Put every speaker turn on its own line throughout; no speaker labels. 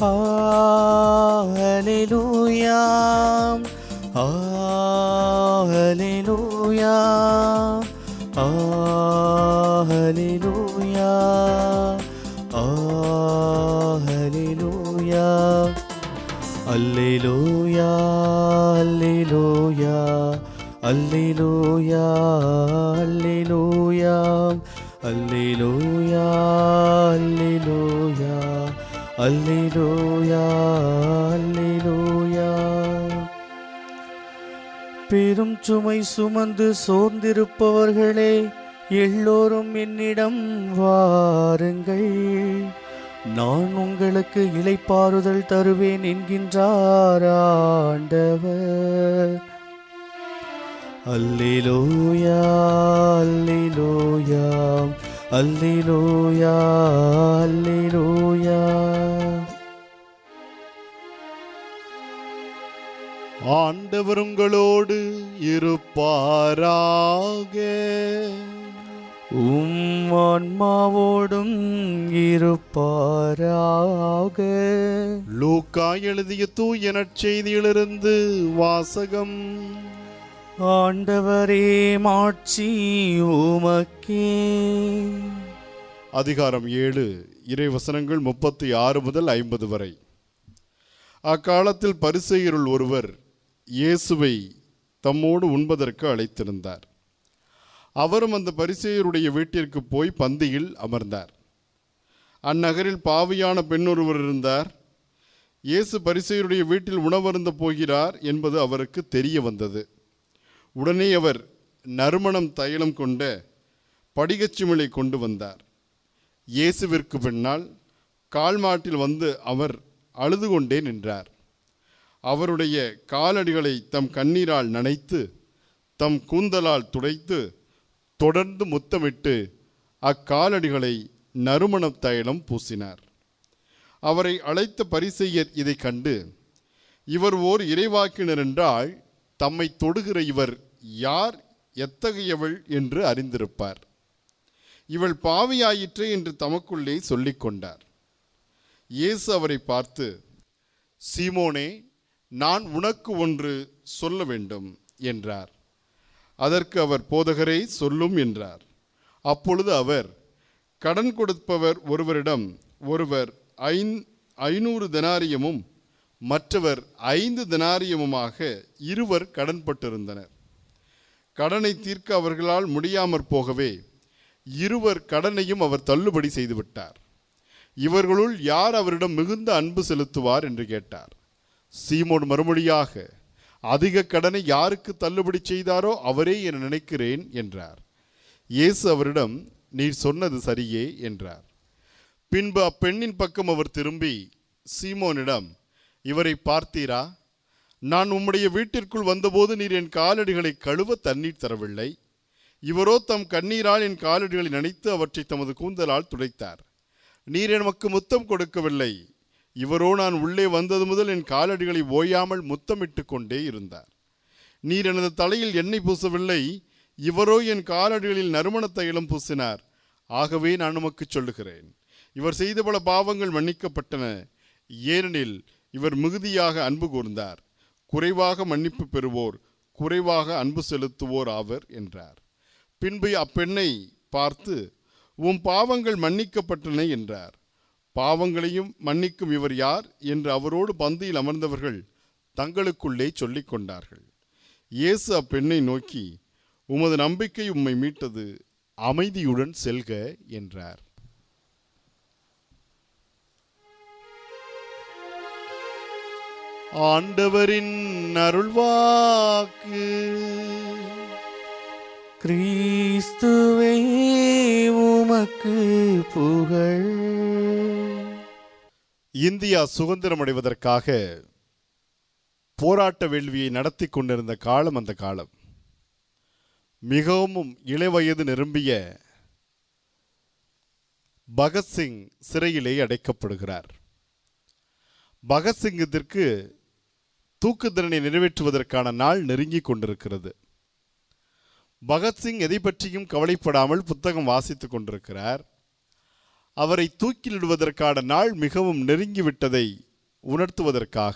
ஹalleluya ஹalleluya ஹalleluya ஹalleluya அல்லேலூயா அல்லேலூயா அல்லேலூயா அல்லேலூயா அல்லேலூயா அல்லேலூயா அல்லேலூயா அல்லேலூயா பெரும் சுமை சுமந்து சோர்ந்திருப்பவர்களே எல்லோரும் என்னிடம் வாருங்கள் நான் உங்களுக்கு இளைப்பாறுதல் தருவேன் என்கின்றார் ஆண்டவர் அல்லேலூயா அல்லேலூயா அல்லேலூயா அல்லேலூயா
ஆண்டவர் உங்களோடு இருப்பாராக
உம் ஆன்மாவோடும் இருப்பாராக
லூக்கா எழுதிய தூய நற்செய்தியிலிருந்து வாசகம்
ஆண்டவரே மாட்சி உமக்கே
அதிகாரம் ஏழு இறை வசனங்கள் முப்பத்தி ஆறு முதல் ஐம்பது வரை அக்காலத்தில் பரிசெயருள் ஒருவர் இயேசுவை தம்மோடு உண்பதற்கு அழைத்திருந்தார் அவரும் அந்த பரிசேயருடைய வீட்டிற்கு போய் பந்தியில் அமர்ந்தார் அந்நகரில் பாவியான பெண் ஒருவர் இருந்தார் இயேசு பரிசேயருடைய வீட்டில் உணவருந்த போகிறார் என்பது அவருக்கு தெரிய வந்தது உடனே அவர் நறுமணம் தைலம் கொண்ட படிகச்சிமிழை கொண்டு வந்தார் இயேசுவிற்கு பின்னால் கால்மாட்டில் வந்து அவர் அழுது கொண்டே நின்றார் அவருடைய காலடிகளை தம் கண்ணீரால் நனைத்து தம் கூந்தலால் துடைத்து தொடர்ந்து முத்தமிட்டு அக்காலடிகளை நறுமணத் தைலம் பூசினார் அவரை அழைத்த பரிசெய்யர் இதைக் கண்டு இவர் ஓர் இறைவாக்கினர் என்றால் தம்மை தொடுகிற இவர் யார் எத்தகையவள் என்று அறிந்திருப்பார் இவள் பாவியாயிற்றே என்று தமக்குள்ளே சொல்லிக் கொண்டார் இயேசு அவரை பார்த்து சீமோனே நான் உனக்கு ஒன்று சொல்ல வேண்டும் என்றார் அதற்கு அவர் போதகரே சொல்லும் என்றார் அப்பொழுது அவர் கடன் கொடுப்பவர் ஒருவரிடம் ஒருவர் ஐந் ஐநூறு தெனாரியமும் மற்றவர் ஐந்து தெனாரியமுமாக இருவர் கடன்பட்டிருந்தனர் கடனை தீர்க்க அவர்களால் முடியாமற் போகவே இருவர் கடனையும் அவர் தள்ளுபடி செய்துவிட்டார் இவர்களுள் யார் அவரிடம் மிகுந்த அன்பு செலுத்துவார் என்று கேட்டார் சீமோன் மறுமொழியாக அதிக கடனை யாருக்கு தள்ளுபடி செய்தாரோ அவரே என நினைக்கிறேன் என்றார் இயேசு அவரிடம் நீர் சொன்னது சரியே என்றார் பின்பு அப்பெண்ணின் பக்கம் அவர் திரும்பி சீமோனிடம் இவரை பார்த்தீரா நான் உம்முடைய வீட்டிற்குள் வந்தபோது நீர் என் காலடிகளை கழுவ தண்ணீர் தரவில்லை இவரோ தம் கண்ணீரால் என் காலடிகளை நனைத்து அவற்றை தமது கூந்தலால் துடைத்தார் நீர் எமக்கு முத்தம் கொடுக்கவில்லை இவரோ நான் உள்ளே வந்தது முதல் என் காலடிகளை ஓயாமல் முத்தமிட்டு கொண்டே இருந்தார் நீர் எனது தலையில் எண்ணெய் பூசவில்லை இவரோ என் காலடிகளில் நறுமணத் தைலம் பூசினார் ஆகவே நான் உமக்கு சொல்லுகிறேன் இவர் செய்த பல பாவங்கள் மன்னிக்கப்பட்டன ஏனெனில் இவர் மிகுதியாக அன்பு கூர்ந்தார் குறைவாக மன்னிப்பு பெறுவோர் குறைவாக அன்பு செலுத்துவோர் ஆவர் என்றார் பின்பு அப்பெண்ணை பார்த்து உம் பாவங்கள் மன்னிக்கப்பட்டன என்றார் பாவங்களையும் மன்னிக்கும் இவர் யார் என்று அவரோடு பந்தியில் அமர்ந்தவர்கள் தங்களுக்குள்ளே சொல்லிக் கொண்டார்கள் இயேசு அப்பெண்ணை நோக்கி உமது நம்பிக்கை உம்மை மீட்டது அமைதியுடன் செல்க என்றார் ஆண்டவரின் அருள்வாக்கு
கிறிஸ்துவே உமக்கு புகழ்
இந்தியா சுதந்திரம் அடைவதற்காக போராட்ட வேள்வியை நடத்தி கொண்டிருந்த காலம் அந்த காலம் மிகவும் இளவயது நிரம்பிய பகத்சிங் சிறையிலே அடைக்கப்படுகிறார் பகத்சிங்கிற்கு தூக்கு தண்டனை நிறைவேற்றுவதற்கான நாள் நெருங்கிக் கொண்டிருக்கிறது பகத்சிங் எதை பற்றியும் கவலைப்படாமல் புத்தகம் வாசித்துக் கொண்டிருக்கிறார் அவரை தூக்கிலிடுவதற்கான நாள் மிகவும் நெருங்கிவிட்டதை உணர்த்துவதற்காக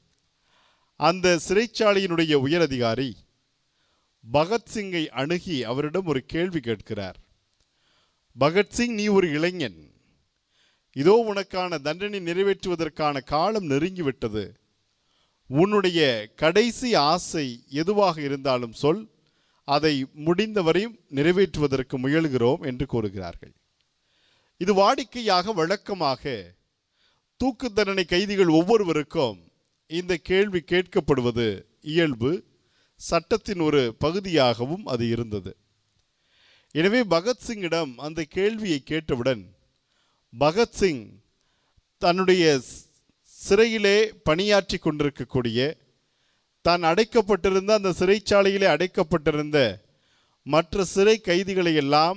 அந்த சிறைச்சாலையினுடைய உயரதிகாரி பகத்சிங்கை அணுகி அவரிடம் ஒரு கேள்வி கேட்கிறார் பகத்சிங் நீ ஒரு இளைஞன் இதோ உனக்கான தண்டனை நிறைவேற்றுவதற்கான காலம் நெருங்கிவிட்டது உன்னுடைய கடைசி ஆசை எதுவாக இருந்தாலும் சொல் அதை முடிந்தவரையும் நிறைவேற்றுவதற்கு முயல்கிறோம் என்று கூறுகிறார்கள் இது வாடிக்கையாக வழக்கமாக தூக்கு தண்டனை கைதிகள் ஒவ்வொருவருக்கும் இந்த கேள்வி கேட்கப்படுவது இயல்பு சட்டத்தின் ஒரு பகுதியாகவும் அது இருந்தது எனவே பகத்சிங்கிடம் அந்த கேள்வியை கேட்டவுடன் பகத்சிங் தன்னுடைய ஸ்- சிறையிலே பணியாற்றி கொண்டிருக்கக்கூடிய தான் அடைக்கப்பட்டிருந்த அந்த சிறைச்சாலையிலே அடைக்கப்பட்டிருந்த மற்ற சிறை கைதிகளை எல்லாம்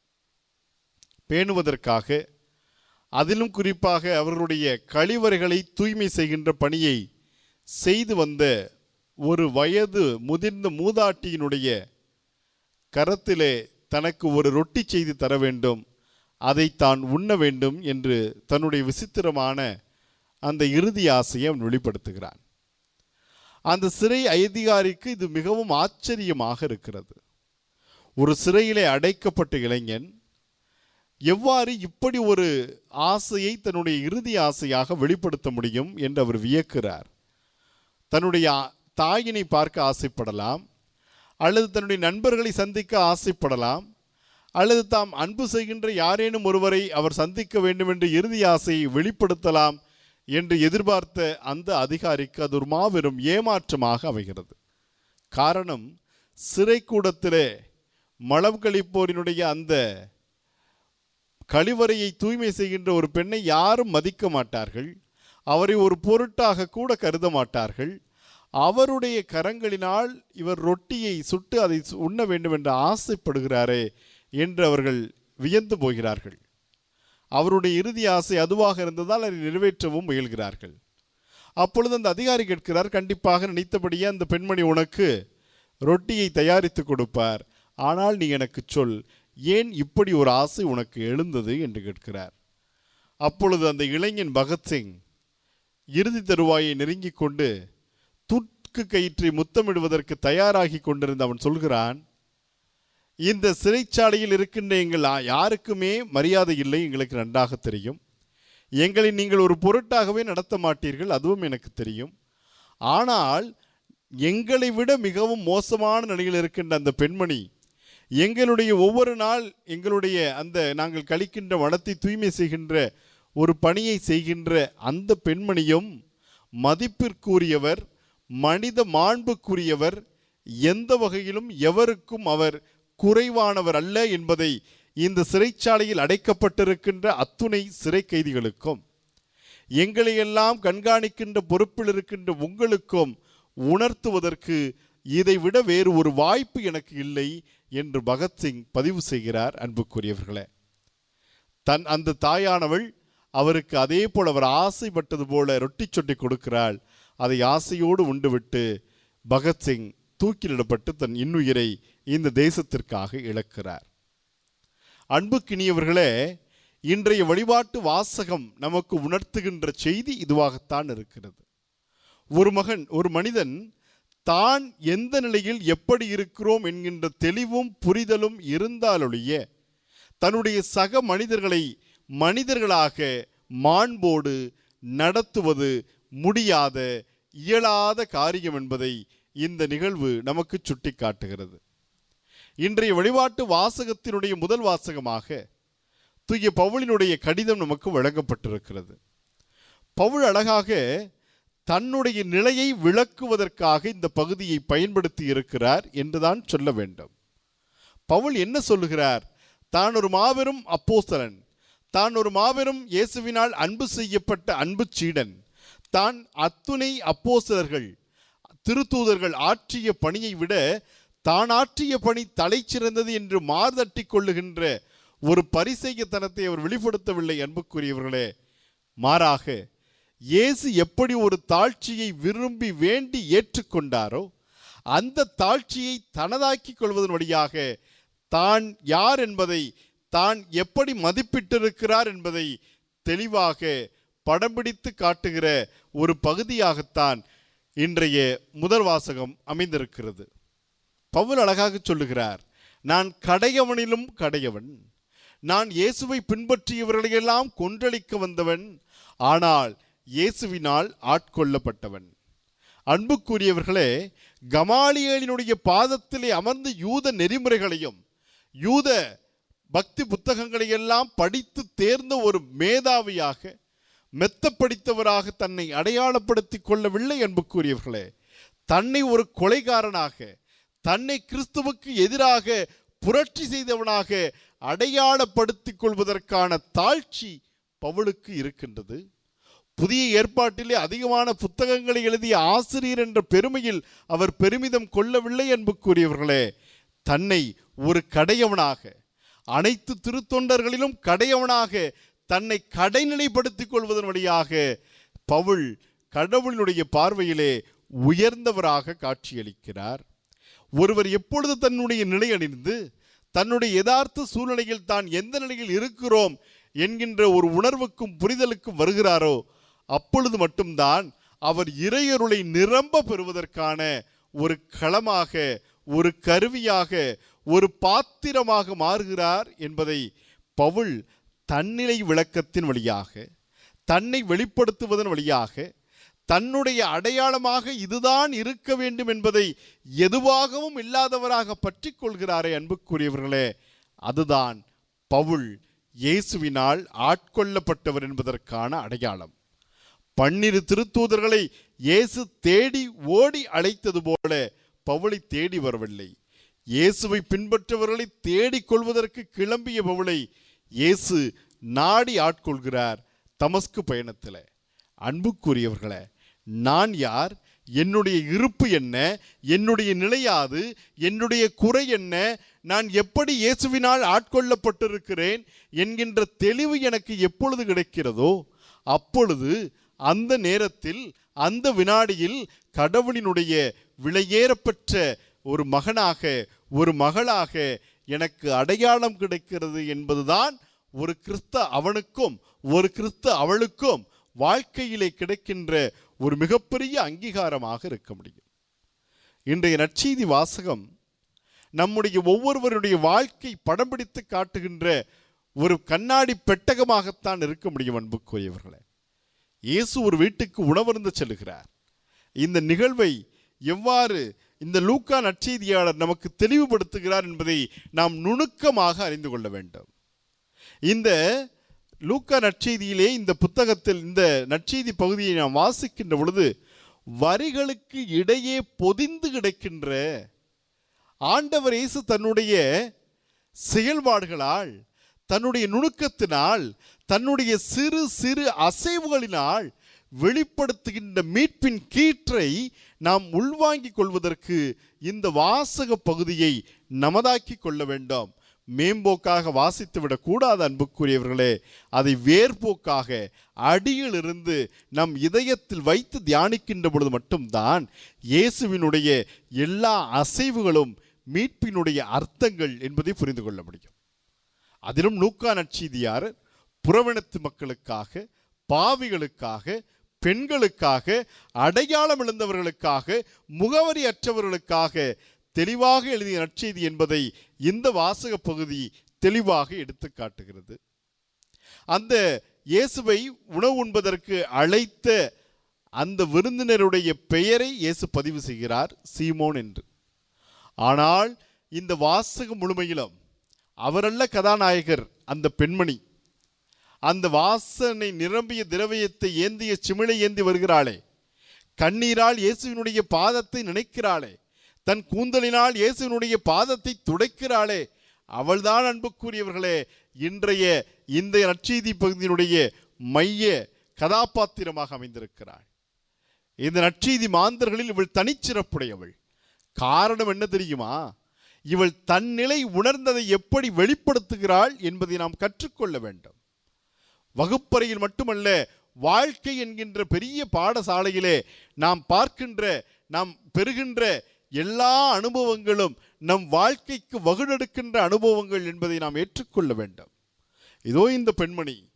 பேணுவதற்காக அதிலும் குறிப்பாக அவர்களுடைய கழிவறைகளை தூய்மை செய்கின்ற பணியை செய்து வந்த ஒரு வயது முதிர்ந்த மூதாட்டியினுடைய கரத்திலே தனக்கு ஒரு ரொட்டி செய்து தர வேண்டும் அதை தான் உண்ண வேண்டும் என்று தன்னுடைய விசித்திரமான அந்த இறுதி ஆசையை அவன் வெளிப்படுத்துகிறான் அந்த சிறை அதிகாரிக்கு இது மிகவும் ஆச்சரியமாக இருக்கிறது ஒரு சிறையிலே அடைக்கப்பட்ட இளைஞன் எவ்வாறு இப்படி ஒரு ஆசையை தன்னுடைய இறுதி ஆசையாக வெளிப்படுத்த முடியும் என்று அவர் வியக்கிறார் தன்னுடைய ஆ- தாயினை பார்க்க ஆசைப்படலாம் அல்லது தன்னுடைய நண்பர்களை சந்திக்க ஆசைப்படலாம் அல்லது தாம் அன்பு செய்கின்ற யாரேனும் ஒருவரை அவர் சந்திக்க வேண்டும் என்ற இறுதி ஆசையை வெளிப்படுத்தலாம் என்று எதிர்பார்த்த அந்த அதிகாரிக்கு அது ஒரு மாபெரும் ஏமாற்றமாக அமைகிறது காரணம் சிறைக்கூடத்திலே மலம் கழிப்போரினுடைய அந்த கழிவறையை தூய்மை செய்கின்ற ஒரு பெண்ணை யாரும் மதிக்க மாட்டார்கள் அவரை ஒரு பொருட்டாக கூட கருத மாட்டார்கள் அவருடைய கரங்களினால் இவர் ரொட்டியை சுட்டு அதை சு- உண்ண வேண்டும் என்று ஆசைப்படுகிறாரே என்று அவர்கள் வியந்து போகிறார்கள் அவருடைய இறுதி ஆசை அதுவாக இருந்ததால் அதை நிறைவேற்றவும் முயல்கிறார்கள் அப்பொழுது அந்த அதிகாரி கேட்கிறார் கண்டிப்பாக நினைத்தபடியே அந்த பெண்மணி உனக்கு ரொட்டியை தயாரித்து கொடுப்பார் ஆனால் நீ எனக்கு சொல் ஏன் இப்படி ஒரு ஆசை உனக்கு எழுந்தது என்று கேட்கிறார் அப்பொழுது அந்த இளைஞன் பகத்சிங் இறுதி தருவாயை நெருங்கிக் கொண்டு துட்கு கயிற்றை முத்தமிடுவதற்கு தயாராகி கொண்டிருந்த அவன் சொல்கிறான் இந்த சிறைச்சாலையில் இருக்கின்ற எங்கள் ஆ- யாருக்குமே மரியாதை இல்லை எங்களுக்கு நன்றாக தெரியும் எங்களை நீங்கள் ஒரு பொருட்டாகவே நடத்த மாட்டீர்கள் அதுவும் எனக்கு தெரியும் ஆனால் எங்களை விட மிகவும் மோசமான நிலையில் இருக்கின்ற அந்த பெண்மணி எங்களுடைய ஒவ்வொரு நாள் எங்களுடைய அந்த நாங்கள் கழிக்கின்ற வனத்தை தூய்மை செய்கின்ற ஒரு பணியை செய்கின்ற அந்த பெண்மணியும் மதிப்பிற்குரியவர் மனித மாண்புக்குரியவர் எந்த வகையிலும் எவருக்கும் அவர் குறைவானவர் அல்ல என்பதை இந்த சிறைச்சாலையில் அடைக்கப்பட்டிருக்கின்ற அத்துணை சிறை கைதிகளுக்கும் எங்களையெல்லாம் கண்காணிக்கின்ற பொறுப்பில் இருக்கின்ற உங்களுக்கும் உணர்த்துவதற்கு இதை விட வேறு ஒரு வாய்ப்பு எனக்கு இல்லை என்று பகத்சிங் பதிவு செய்கிறார் அன்புக்குரியவர்களே தன் அந்த தாயானவள் அவருக்கு அதே போல் அவர் ஆசைப்பட்டது போல ரொட்டி சொட்டி கொடுக்கிறாள் அதை ஆசையோடு உண்டுவிட்டு பகத்சிங் தூக்கிலிடப்பட்டு தன் இன்னுயிரை இந்த தேசத்திற்காக இழக்கிறார் அன்புக்கினியவர்களே இன்றைய வழிபாட்டு வாசகம் நமக்கு உணர்த்துகின்ற செய்தி இதுவாகத்தான் இருக்கிறது ஒரு மகன் ஒரு மனிதன் தான் எந்த நிலையில் எப்படி இருக்கிறோம் என்கின்ற தெளிவும் புரிதலும் இருந்தாலொழிய தன்னுடைய சக மனிதர்களை மனிதர்களாக மாண்போடு நடத்துவது முடியாத இயலாத காரியம் என்பதை இந்த நிகழ்வு நமக்கு சுட்டிக்காட்டுகிறது இன்றைய வழிபாட்டு வாசகத்தினுடைய முதல் வாசகமாக தூய பவுலினுடைய கடிதம் நமக்கு வழங்கப்பட்டிருக்கிறது பவுல் அழகாக தன்னுடைய நிலையை விளக்குவதற்காக இந்த பகுதியை பயன்படுத்தி இருக்கிறார் என்றுதான் சொல்ல வேண்டும் பவுல் என்ன சொல்லுகிறார் தான் ஒரு மாபெரும் அப்போஸ்தலன் தான் ஒரு மாபெரும் இயேசுவினால் அன்பு செய்யப்பட்ட அன்பு சீடன் தான் அத்துணை அப்போஸ்தலர்கள் திருத்தூதர்கள் ஆற்றிய பணியை விட தான் ஆற்றிய பணி தலைச்சிறந்தது என்று மார்தட்டிக் கொள்ளுகின்ற ஒரு பரிசெய்யத்தனத்தை அவர் வெளிப்படுத்தவில்லை அன்புக்குரியவர்களே மாறாக இயேசு எப்படி ஒரு தாழ்ச்சியை விரும்பி வேண்டி ஏற்றுக்கொண்டாரோ அந்த தாழ்ச்சியை தனதாக்கிக் கொள்வதன் வழியாக தான் யார் என்பதை தான் எப்படி மதிப்பிட்டிருக்கிறார் என்பதை தெளிவாக படம் பிடித்து காட்டுகிற ஒரு பகுதியாகத்தான் இன்றைய முதல் வாசகம் அமைந்திருக்கிறது பவுல் அழகாக சொல்லுகிறார் நான் கடையவனிலும் கடையவன் நான் இயேசுவை பின்பற்றியவர்களையெல்லாம் கொன்றளிக்க வந்தவன் ஆனால் இயேசுவினால் ஆட்கொள்ளப்பட்டவன் அன்புக்குரியவர்களே கமாலியலினுடைய பாதத்திலே அமர்ந்து யூத நெறிமுறைகளையும் யூத பக்தி புத்தகங்களையெல்லாம் படித்து தேர்ந்த ஒரு மேதாவியாக மெத்த படித்தவராக தன்னை அடையாளப்படுத்திக் கொள்ளவில்லை அன்புக்குரியவர்களே தன்னை ஒரு கொலைகாரனாக தன்னை கிறிஸ்துவுக்கு எதிராக புரட்சி செய்தவனாக அடையாளப்படுத்திக் கொள்வதற்கான தாழ்ச்சி பவுலுக்கு இருக்கின்றது புதிய ஏற்பாட்டிலே அதிகமான புத்தகங்களை எழுதிய ஆசிரியர் என்ற பெருமையில் அவர் பெருமிதம் கொள்ளவில்லை அன்புக்குரியவர்களே தன்னை ஒரு கடையவனாக அனைத்து திருத்தொண்டர்களிலும் கடையவனாக தன்னை கடைநிலைப்படுத்திக் கொள்வதன் வழியாக பவுல் கடவுளினுடைய பார்வையிலே உயர்ந்தவராக காட்சியளிக்கிறார் ஒருவர் எப்பொழுது தன்னுடைய நிலை அணிந்து தன்னுடைய யதார்த்த சூழ்நிலையில் தான் எந்த நிலையில் இருக்கிறோம் என்கின்ற ஒரு உணர்வுக்கும் புரிதலுக்கும் வருகிறாரோ அப்பொழுது மட்டும்தான் அவர் இறையருளை நிரம்ப பெறுவதற்கான ஒரு களமாக ஒரு கருவியாக ஒரு பாத்திரமாக மாறுகிறார் என்பதை பவுல் தன்னிலை விளக்கத்தின் வழியாக தன்னை வெளிப்படுத்துவதன் வழியாக தன்னுடைய அடையாளமாக இதுதான் இருக்க வேண்டும் என்பதை எதுவாகவும் இல்லாதவராக பற்றி கொள்கிறாரே அன்புக்குரியவர்களே அதுதான் பவுல் இயேசுவினால் ஆட்கொள்ளப்பட்டவர் என்பதற்கான அடையாளம் பன்னிரு திருத்தூதர்களை இயேசு தேடி ஓடி அழைத்தது போல பவுலை தேடி வரவில்லை இயேசுவை பின்பற்றவர்களை தேடிக் கொள்வதற்கு கிளம்பிய பவுலை இயேசு நாடி ஆட்கொள்கிறார் தமஸ்கு பயணத்தில் அன்புக்குரியவர்களே நான் யார் என்னுடைய இருப்பு என்ன என்னுடைய நிலையாது என்னுடைய குறை என்ன நான் எப்படி இயேசுவினால் ஆட்கொள்ளப்பட்டிருக்கிறேன் என்கின்ற தெளிவு எனக்கு எப்பொழுது கிடைக்கிறதோ அப்பொழுது அந்த நேரத்தில் அந்த வினாடியில் கடவுளினுடைய விலையேறப்பெற்ற ஒரு மகனாக ஒரு மகளாக எனக்கு அடையாளம் கிடைக்கிறது என்பதுதான் ஒரு கிறிஸ்த அவனுக்கும் ஒரு கிறிஸ்த அவளுக்கும் வாழ்க்கையிலே கிடைக்கின்ற ஒரு மிகப்பெரிய அங்கீகாரமாக இருக்க முடியும் இன்றைய நற்செய்தி வாசகம் நம்முடைய ஒவ்வொருவருடைய வாழ்க்கை படம் பிடித்து காட்டுகின்ற ஒரு கண்ணாடி பெட்டகமாகத்தான் இருக்க முடியும் அன்புக்குரியவர்களே இயேசு ஒரு வீட்டுக்கு உணவருந்து செல்லுகிறார் இந்த நிகழ்வை எவ்வாறு இந்த லூக்கா நற்செய்தியாளர் நமக்கு தெளிவுபடுத்துகிறார் என்பதை நாம் நுணுக்கமாக அறிந்து கொள்ள வேண்டும் இந்த லூக்கா நற்செய்தியிலே இந்த புத்தகத்தில் இந்த நற்செய்தி பகுதியை நாம் வாசிக்கின்ற பொழுது வரிகளுக்கு இடையே பொதிந்து கிடக்கின்ற ஆண்டவர் இயேசு தன்னுடைய செயல்பாடுகளால் தன்னுடைய நுணுக்கத்தினால் தன்னுடைய சிறு சிறு அசைவுகளினால் வெளிப்படுத்துகின்ற மீட்பின் கீற்றை நாம் உள்வாங்கிக் கொள்வதற்கு இந்த வாசக பகுதியை நமதாக்கி கொள்ள வேண்டும் மேம்போக்காக வாசித்து விடக்கூடாது அன்புக்குரியவர்களே அதை வேர்போக்காக அடியிலிருந்து நம் இதயத்தில் வைத்து தியானிக்கின்ற பொழுது மட்டும்தான் இயேசுவினுடைய எல்லா அசைவுகளும் மீட்பினுடைய அர்த்தங்கள் என்பதை புரிந்து கொள்ள முடியும் அதிலும் லூக்கா நற்செய்தியார் புறவினத்து மக்களுக்காக பாவிகளுக்காக பெண்களுக்காக அடையாளம் இழந்தவர்களுக்காக முகவரி அற்றவர்களுக்காக தெளிவாக எழுதிய நற்செய்தி என்பதை இந்த வாசக பகுதி தெளிவாக எடுத்து காட்டுகிறது அந்த இயேசுவை உணவு உண்பதற்கு அழைத்த அந்த விருந்தினருடைய பெயரை இயேசு பதிவு செய்கிறார் சீமோன் என்று ஆனால் இந்த வாசகம் முழுமையிலும் அவரல்ல கதாநாயகர் அந்த பெண்மணி அந்த வாசனை நிரம்பிய திரவியத்தை ஏந்திய சிமிழை ஏந்தி வருகிறாளே கண்ணீரால் இயேசுவினுடைய பாதத்தை நினைக்கிறாளே தன் கூந்தலினால் இயேசுவினுடைய பாதத்தை துடைக்கிறாளே அவள்தான் அன்புக்குரியவர்களே இன்றைய இந்த நற்செய்தி பகுதியினுடைய மைய கதாபாத்திரமாக அமைந்திருக்கிறாள் இந்த நற்செய்தி மாந்தர்களில் இவள் தனிச்சிறப்புடையவள் காரணம் என்ன தெரியுமா இவள் தன் நிலை உணர்ந்ததை எப்படி வெளிப்படுத்துகிறாள் என்பதை நாம் கற்றுக்கொள்ள வேண்டும் வகுப்பறையில் மட்டுமல்ல வாழ்க்கை என்கின்ற பெரிய பாடசாலையிலே நாம் பார்க்கின்ற நாம் பெறுகின்ற எல்லா அனுபவங்களும் நம் வாழ்க்கைக்கு வகுடெடுக்கின்ற அனுபவங்கள் என்பதை நாம் ஏற்றுக்கொள்ள வேண்டும் இதோ இந்த பெண்மணி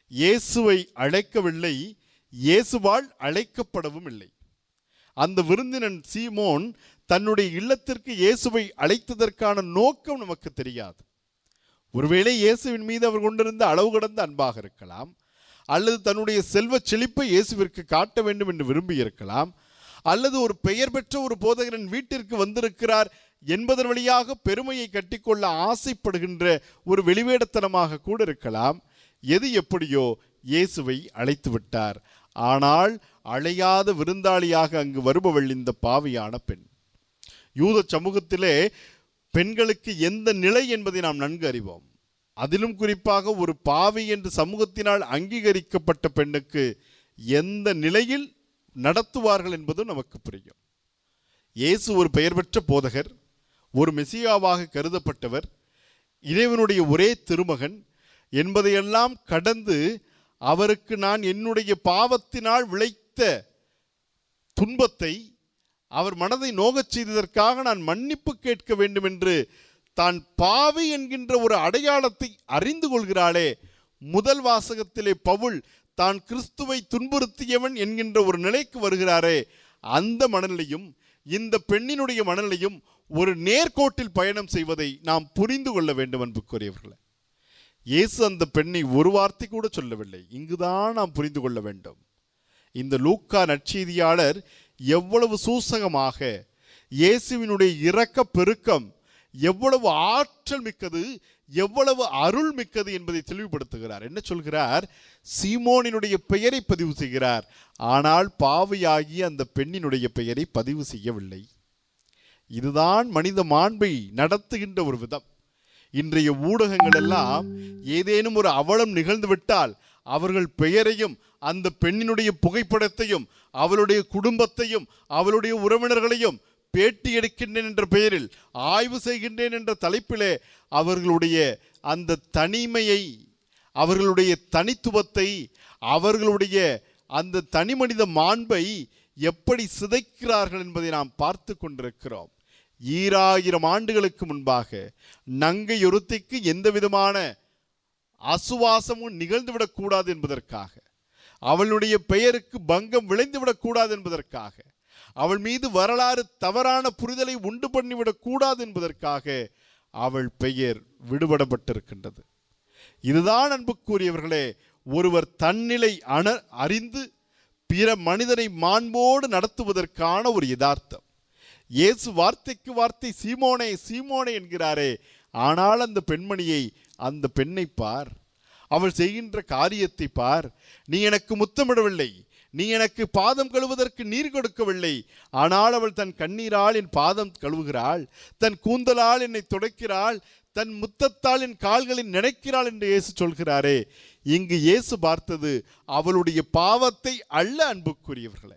இயேசுவை அழைக்கவில்லை இயேசுவால் அழைக்கப்படவும் இல்லை அந்த விருந்தினன் சீமோன் தன்னுடைய இல்லத்திற்கு இயேசுவை அழைத்ததற்கான நோக்கம் நமக்கு தெரியாது ஒருவேளை இயேசுவின் மீது அவர் கொண்டிருந்த அளவு கடந்த அன்பாக இருக்கலாம் அல்லது தன்னுடைய செல்வச் செழிப்பை இயேசுவிற்கு காட்ட வேண்டும் என்று விரும்பி இருக்கலாம் அல்லது ஒரு பெயர் பெற்ற ஒரு போதகரின் வீட்டிற்கு வந்திருக்கிறார் என்பதன் வழியாக பெருமையை கட்டிக்கொள்ள ஆசைப்படுகின்ற ஒரு வெளிவேடத்தனமாக கூட இருக்கலாம் எது எப்படியோ இயேசுவை அழைத்து விட்டார் ஆனால் அழையாத விருந்தாளியாக அங்கு வருபவள் இந்த பாவியான பெண் யூத சமூகத்திலே பெண்களுக்கு எந்த நிலை என்பதை நாம் நன்கு அறிவோம் அதிலும் குறிப்பாக ஒரு பாவி என்று சமூகத்தினால் அங்கீகரிக்கப்பட்ட பெண்ணுக்கு எந்த நிலையில் நடத்துவார்கள் என்பதும் நமக்கு புரியும் இயேசு ஒரு பெயர் பெற்ற போதகர் ஒரு மெசியாவாக கருதப்பட்டவர் இறைவனுடைய ஒரே திருமகன் என்பதையெல்லாம் கடந்து அவருக்கு நான் என்னுடைய பாவத்தினால் விளைத்த துன்பத்தை அவர் மனதை நோகச் செய்ததற்காக நான் மன்னிப்பு கேட்க வேண்டும் என்று தான் பாவி என்கின்ற ஒரு அடையாளத்தை அறிந்து கொள்கிறாளே முதல் வாசகத்திலே பவுல் தான் கிறிஸ்துவை துன்புறுத்தியவன் என்கின்ற ஒரு நிலைக்கு வருகிறாரே அந்த மனநிலையும் இந்த பெண்ணினுடைய மனநிலையும் ஒரு நேர்கோட்டில் பயணம் செய்வதை நாம் புரிந்து கொள்ள வேண்டும் அன்புக்குரியவர்களே இயேசு அந்த பெண்ணை ஒரு வார்த்தை கூட சொல்லவில்லை இங்குதான் நாம் புரிந்து கொள்ள வேண்டும் இந்த லூக்கா நற்செய்தியாளர் எவ்வளவு சூசகமாக இயேசுவினுடைய இரக்க பெருக்கம் எவ்வளவு ஆற்றல் மிக்கது எவ்வளவு அருள் மிக்கது என்பதை தெளிவுபடுத்துகிறார் என்ன சொல்கிறார் சீமோனினுடைய பெயரை பதிவு செய்கிறார் ஆனால் பாவியாகிய அந்த பெண்ணினுடைய பெயரை பதிவு செய்யவில்லை இதுதான் மனித மாண்பை நடத்துகின்ற ஒரு விதம் இன்றைய ஊடகங்கள் எல்லாம் ஏதேனும் ஒரு அவலம் நிகழ்ந்துவிட்டால் அவர்கள் பெயரையும் அந்த பெண்ணினுடைய புகைப்படத்தையும் அவளுடைய குடும்பத்தையும் அவளுடைய உறவினர்களையும் பேட்டி எடுக்கின்றேன் என்ற பெயரில் ஆய்வு செய்கின்றேன் என்ற தலைப்பிலே அவர்களுடைய அந்த தனிமையை அவர்களுடைய தனித்துவத்தை அவர்களுடைய அந்த தனிமனித மாண்பை எப்படி சிதைக்கிறார்கள் என்பதை நாம் பார்த்து கொண்டிருக்கிறோம் ஈராயிரம் ஆண்டுகளுக்கு முன்பாக நங்கை ஒருத்திக்கு எந்த விதமான அசுவாசமும் நிகழ்ந்துவிடக்கூடாது என்பதற்காக அவளுடைய பெயருக்கு பங்கம் விளைந்துவிடக்கூடாது என்பதற்காக அவள் மீது வரலாறு தவறான புரிதலை உண்டு பண்ணிவிடக்கூடாது என்பதற்காக அவள் பெயர் விடுபடப்பட்டிருக்கின்றது இதுதான் அன்புக்குரியவர்களே ஒருவர் தன்னிலை அண அறிந்து பிற மனிதனை மாண்போடு நடத்துவதற்கான ஒரு யதார்த்தம் இயேசு வார்த்தைக்கு வார்த்தை சீமோனே சீமோனே என்கிறாரே ஆனால் அந்த பெண்மணியை அந்த பெண்ணை பார் அவள் செய்கின்ற காரியத்தை பார் நீ எனக்கு முத்தமிடவில்லை நீ எனக்கு பாதம் கழுவதற்கு நீர் கொடுக்கவில்லை ஆனால் அவள் தன் கண்ணீரால் என் பாதம் கழுவுகிறாள் தன் கூந்தலால் என்னை துடைக்கிறாள் தன் முத்தத்தால் என் கால்களை நினைக்கிறாள் என்று இயேசு சொல்கிறாரே இங்கு இயேசு பார்த்தது அவளுடைய பாவத்தை அல்ல அன்புக்குரியவர்களே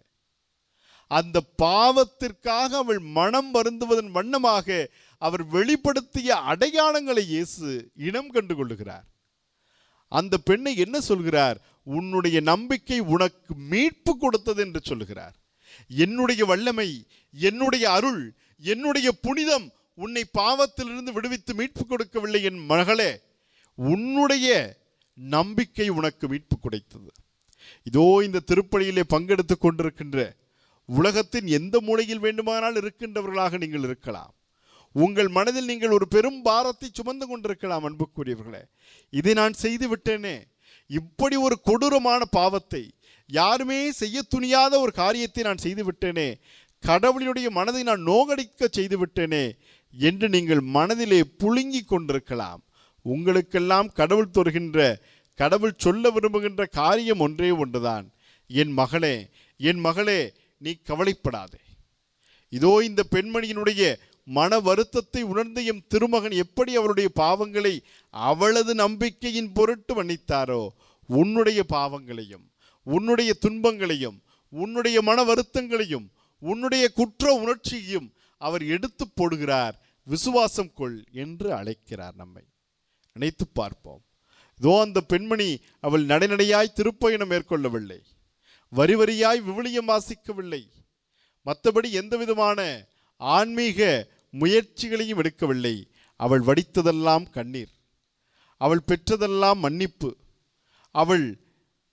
அந்த பாவத்திற்காக அவள் மனம் வருந்துவதன் வண்ணமாக அவர் வெளிப்படுத்திய அடையாளங்களை இயேசு இனம் கண்டு கொள்ளுகிறார் அந்த பெண்ணை என்ன சொல்கிறார் உன்னுடைய நம்பிக்கை உனக்கு மீட்பு கொடுத்தது என்று சொல்லுகிறார் என்னுடைய வல்லமை என்னுடைய அருள் என்னுடைய புனிதம் உன்னை பாவத்திலிருந்து விடுவித்து மீட்பு கொடுக்கவில்லை என் மகளே உன்னுடைய நம்பிக்கை உனக்கு மீட்பு கொடுத்தது இதோ இந்த திருப்பணியிலே பங்கெடுத்துக் கொண்டிருக்கின்ற உலகத்தின் எந்த மூலையில் வேண்டுமானால் இருக்கின்றவர்களாக நீங்கள் இருக்கலாம் உங்கள் மனதில் நீங்கள் ஒரு பெரும் பாரத்தை சுமந்து கொண்டிருக்கலாம் அன்புக்குரியவர்களே இதை நான் செய்து விட்டேனே இப்படி ஒரு கொடூரமான பாவத்தை யாருமே செய்ய துணியாத ஒரு காரியத்தை நான் செய்து விட்டேனே கடவுளினுடைய மனதை நான் நோகடிக்க செய்து விட்டேனே என்று நீங்கள் மனதிலே புழுங்கிக் கொண்டிருக்கலாம் உங்களுக்கெல்லாம் கடவுள் தருகின்ற கடவுள் சொல்ல விரும்புகின்ற காரியம் ஒன்றே ஒன்றுதான் என் மகளே என் மகளே நீ கவலைப்படாதே இதோ இந்த பெண்மணியினுடைய மன வருத்தத்தை உணர்ந்த எம் திருமகன் எப்படி அவளுடைய பாவங்களை அவளது நம்பிக்கையின் பொருட்டு மன்னித்தாரோ உன்னுடைய பாவங்களையும் உன்னுடைய துன்பங்களையும் உன்னுடைய மன வருத்தங்களையும் உன்னுடைய குற்ற உணர்ச்சியையும் அவர் எடுத்து போடுகிறார் விசுவாசம் கொள் என்று அழைக்கிறார் நம்மை நினைத்து பார்ப்போம் இதோ அந்த பெண்மணி அவள் நடைநடையாய் திருப்பயணம் மேற்கொள்ளவில்லை வரி வரியாய் விவிலியம் வாசிக்கவில்லை மற்றபடி எந்த விதமான ஆன்மீக முயற்சிகளையும் எடுக்கவில்லை அவள் வடித்ததெல்லாம் கண்ணீர் அவள் பெற்றதெல்லாம் மன்னிப்பு அவள்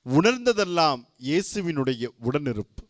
உணர்ந்ததெல்லாம் இயேசுவினுடைய உடனிருப்பு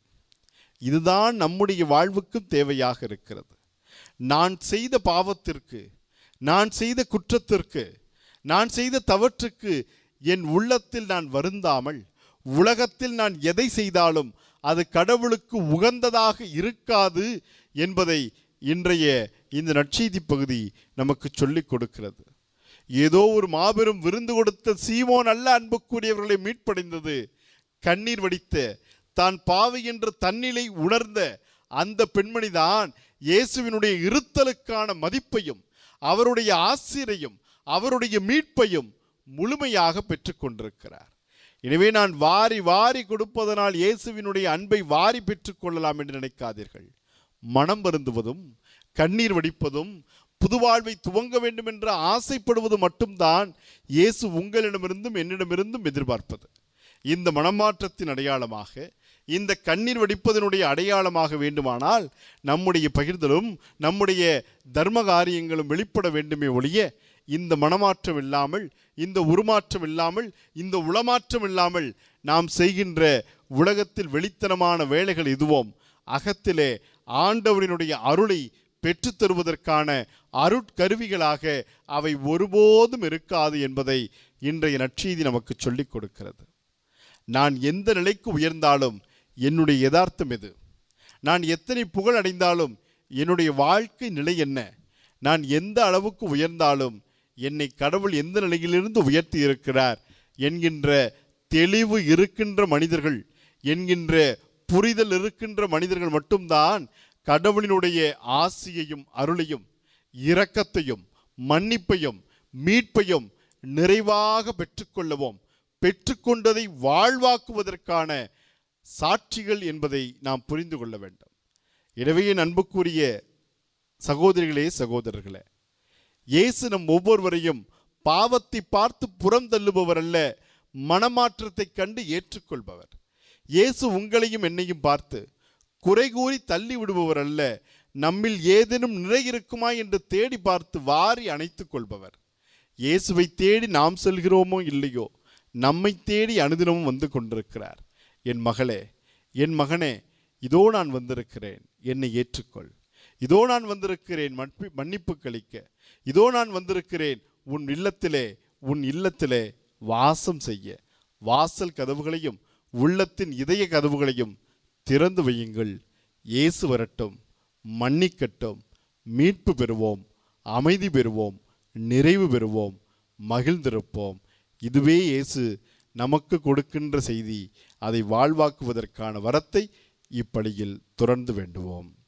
இதுதான் நம்முடைய வாழ்வுக்கும் தேவையாக இருக்கிறது நான் செய்த பாவத்திற்கு நான் செய்த குற்றத்திற்கு நான் செய்த தவற்றுக்கு என் உள்ளத்தில் நான் வருந்தாமல் உலகத்தில் நான் எதை செய்தாலும் அது கடவுளுக்கு உகந்ததாக இருக்காது என்பதை இன்றைய இந்த நற்செய்தி பகுதி நமக்கு சொல்லிக் கொடுக்கிறது ஏதோ ஒரு மாபெரும் விருந்து கொடுத்த சீமோன் அல்ல அன்புக்குரியவர்களை மீட்படைந்தது கண்ணீர் வடித்த தான் பாவி என்ற தன்னிலை உணர்ந்த அந்த பெண்மணிதான் இயேசுவினுடைய இருத்தலுக்கான மதிப்பையும் அவருடைய ஆசிரையும் அவருடைய மீட்பையும் முழுமையாக பெற்றுக்கொண்டிருக்கிறார் எனவே நான் வாரி வாரி கொடுப்பதனால் இயேசுவினுடைய அன்பை வாரி பெற்றுக்கொள்ளலாம் என்று நினைக்காதீர்கள் மனம் வருந்துவதும் கண்ணீர் வடிப்பதும் புதுவாழ்வை துவங்க வேண்டும் என்று ஆசைப்படுவது மட்டும்தான் இயேசு உங்களிடமிருந்தும் என்னிடமிருந்தும் எதிர்பார்ப்பது இந்த மனமாற்றத்தின் அடையாளமாக இந்த கண்ணீர் வடிப்பதனுடைய அடையாளமாக வேண்டுமானால் நம்முடைய பகிர்தலும் நம்முடைய தர்ம காரியங்களும் வெளிப்பட வேண்டுமே ஒழிய இந்த மனமாற்றம் இல்லாமல் இந்த உருமாற்றம் இல்லாமல் இந்த உளமாற்றம் இல்லாமல் நாம் செய்கின்ற உலகத்தில் வெளித்தனமான வேலைகள் எதுவோம் அகத்திலே ஆண்டவரினுடைய அருளை பெற்றுத் தருவதற்கான அருட்கருவிகளாக அவை ஒருபோதும் இருக்காது என்பதை இன்றைய நற்செய்தி நமக்கு சொல்லிக் கொடுக்கிறது நான் எந்த நிலைக்கு உயர்ந்தாலும் என்னுடைய யதார்த்தம் எது நான் எத்தனை புகழ் அடைந்தாலும் என்னுடைய வாழ்க்கை நிலை என்ன நான் எந்த அளவுக்கு உயர்ந்தாலும் என்னை கடவுள் எந்த நிலையிலிருந்து உயர்த்தி இருக்கிறார் என்கின்ற தெளிவு இருக்கின்ற மனிதர்கள் என்கின்ற புரிதல் இருக்கின்ற மனிதர்கள் மட்டும்தான் கடவுளினுடைய ஆசியையும் அருளையும் இரக்கத்தையும் மன்னிப்பையும் மீட்பையும் நிறைவாக பெற்றுக்கொள்ளவும் பெற்றுக்கொண்டதை வாழ்வாக்குவதற்கான சாட்சிகள் என்பதை நாம் புரிந்து கொள்ள வேண்டும் எனவே என் அன்புக்குரிய சகோதரிகளே சகோதரர்களே இயேசு நம் ஒவ்வொருவரையும் பாவத்தை பார்த்து புறம் தள்ளுபவர் அல்ல மனமாற்றத்தைக் கண்டு ஏற்றுக்கொள்பவர் இயேசு உங்களையும் என்னையும் பார்த்து குறை கூறி தள்ளி விடுபவர் அல்ல நம்மில் ஏதேனும் நிறை இருக்குமா என்று தேடி பார்த்து வாரி அணைத்துக் கொள்பவர் இயேசுவை தேடி நாம் செல்கிறோமோ இல்லையோ நம்மை தேடி அனுதினமும் வந்து கொண்டிருக்கிறார் என் மகளே என் மகனே இதோ நான் வந்திருக்கிறேன் என்னை ஏற்றுக்கொள் இதோ நான் வந்திருக்கிறேன் மன்பி- மன்னிப்பு கழிக்க இதோ நான் வந்திருக்கிறேன் உன் இல்லத்திலே உன் இல்லத்திலே வாசம் செய்ய வாசல் கதவுகளையும் உள்ளத்தின் இதய கதவுகளையும் திறந்து வையுங்கள் இயேசு வரட்டும் மன்னிக்கட்டும் மீட்பு பெறுவோம் அமைதி பெறுவோம் நிறைவு பெறுவோம் மகிழ்ந்திருப்போம் இதுவே இயேசு நமக்கு கொடுக்கின்ற செய்தி அதை வாழ்வாக்குவதற்கான வரத்தை இப்படியில் துறந்து வேண்டுவோம்